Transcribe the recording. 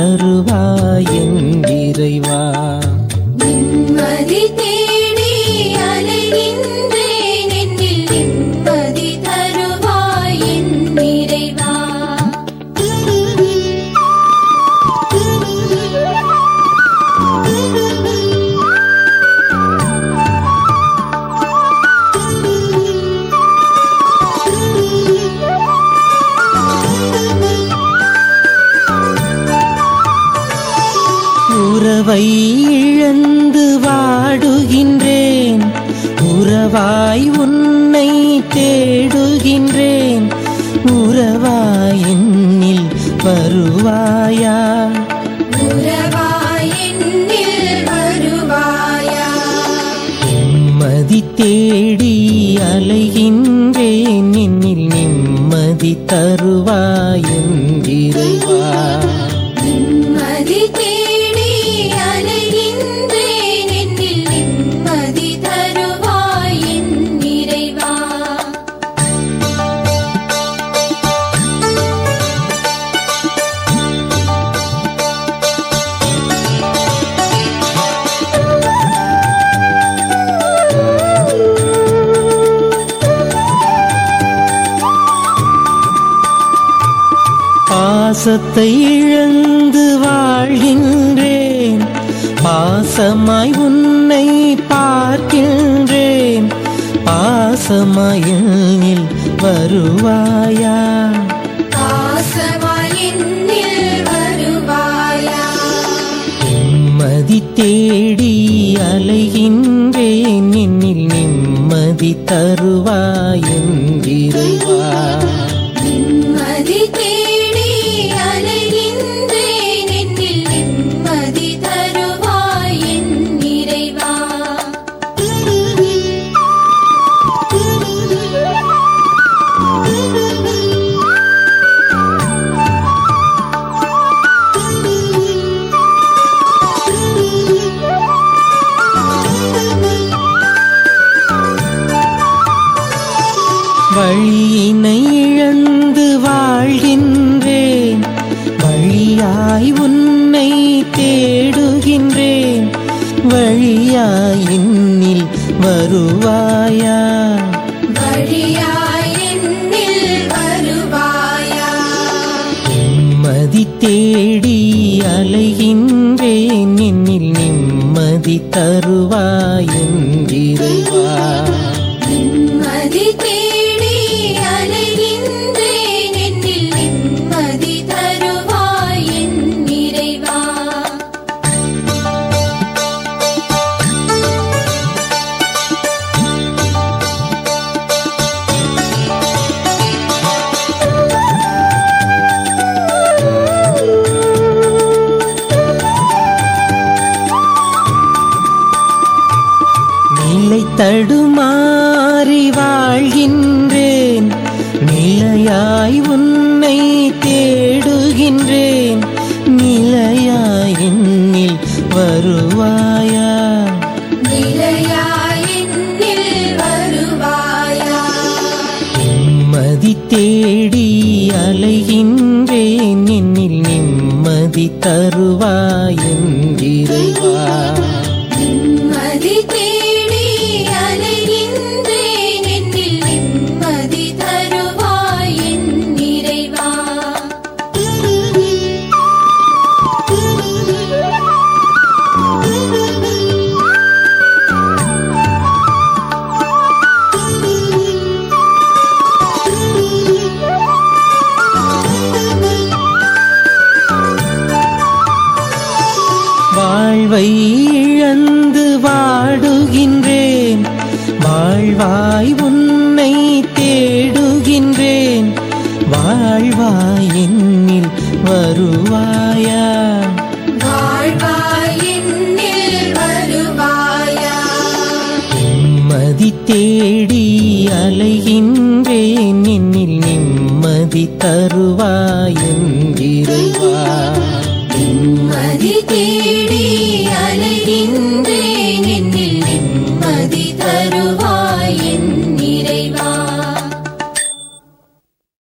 தருவாய் என் இறைவா நிம்மதி தேடி அலைகின்றேன் என்னில் நிம்மதி தருவாய் என் இறைவா உறவை இழந்து வாடுகின்றேன் உறவாய் உன்னை தேடுகின்றேன் உறவாய் என்னில் வருவாயா உறவாய் என்னில் வருவாயா நிம்மதி தேடி அலைகின்றேன் என்னில் நிம்மதி தருவாய் என் இறைவா நிம்மதி தேடி அலைகின்றேன் என்னில் நிம்மதி தருவாய் என் இறைவா பாசத்தை இழந்து வாழ்கின்றேன் பாசமாய் உன்னை பார்க்கின்றேன் பாசமாயில் வருவாயா பாசமாய் என்னில் வருவாயா நிம்மதி தேடி அலைகின்றேன் என்னில் நிம்மதி தருவாய் என் இறைவா நிம்மதி தேடி அலைகின்றேன் என்னில் நிம்மதி தருவாய் என் இறைவா வழியினை இழந்து வாழ்கின்றேன் வழியாய் உன்னை தேடுகின்றேன் வழியாய் என்னில் வருவாயா வழியாய் என்னில் வருவாயா நிம்மதி தேடி அலைகின்றேன் என்னில் நிம்மதி தருவாய் என் இறைவா நிம்மதி தேடி அலைகின்றேன் என்னில் நிம்மதி தருவாய் என் இறைவா நிலை தடுமாறி வாழ்கின்றேன் நிலையாய் உன்னை தேடுகின்றேன் நிலையாய் என்னில் வருவாயா நிலையாய் என்னில் வருவாயா நிம்மதி தேடி அலைகின்றேன் என்னில் நிம்மதி தருவாய் என் இறைவா நிம்மதி தேடி அலைகின்றேன் என்னில் நிம்மதி தருவாய் என் இறைவா வாழ்வை இழந்து வாடுகின்றேன் வாழ்வாய் உன்னை தேடுகின்றேன் வாழ்வாய் என்னில் வருவாயா வாழ்வாய் என்னில் வருவாயா நிம்மதி தேடி அலைகின்றேன் என்னில் நிம்மதி தருவாய் என் இறைவா நிம்மதி தேடி அலைகின்றேன் என்னில் நிம்மதி தரு